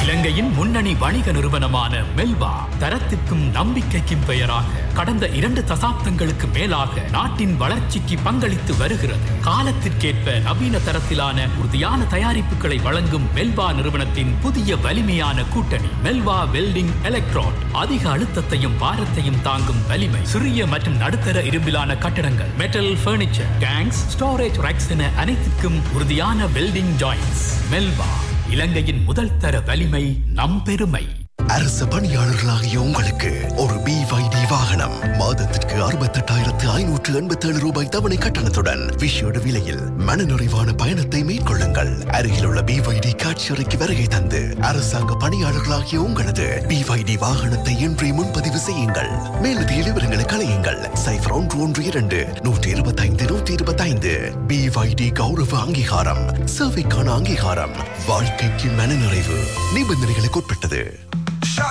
இலங்கையின் முன்னணி வணிக நிறுவனமான மெல்வா தரத்திற்கும் நம்பிக்கைக்கும் பெயராக கடந்த இரண்டு தசாப்தங்களுக்கு மேலாக நாட்டின் வளர்ச்சிக்கு பங்களித்து வருகிறது காலத்திற்கேற்ப நவீன தரத்திலான உறுதியான தயாரிப்புகளை வழங்கும் மெல்வா நிறுவனத்தின் புதிய வலிமையான கூட்டணி மெல்வா வெல்டிங் எலக்ட்ராட் அதிக அழுத்தத்தையும் பாரத்தையும் தாங்கும் வலிமை சிறிய மற்றும் நடுத்தர இரும்பிலான கட்டடங்கள் metal furniture tanks storage racks என அனைத்துக்கும் உறுதியான வெல்டிங் ஜாயின்ஸ் மெல்வா இலங்கையின் முதல் தர வலிமை நம் பெருமை அரசு பணியாளர்களாகிய உங்களுக்கு ஒரு பிவைடி வாகனம் மாதத்திற்கு அறுபத்தெட்டாயிரத்து ஐநூற்று எண்பத்தி ஏழு ரூபாய் தவணை கட்டணத்துடன் விஷேட விலையில் மனநிறைவான பயணத்தை மேற்கொள்ளுங்கள் அருகில் உள்ள பிவைடி காட்சியறைக்கு வருகை தந்து அரசாங்க பணியாளர்களாகிய உங்களது பிவைடி வாகனத்தை இன்றே முன்பதிவு செய்யுங்கள் மேலதிக விவரங்களுக்கு அழையுங்கள் சைபர் ஒன்று ஒன்று இரண்டு நூற்றி இருபத்தைந்து நூற்றி இருபத்தைந்து பிவைடி கௌரவ அங்கீகாரம் சேவைக்கான அங்கீகாரம் வாழ்க்கைக்கு மனநிறைவு நிபந்தனைகளுக்கு உட்பட்டது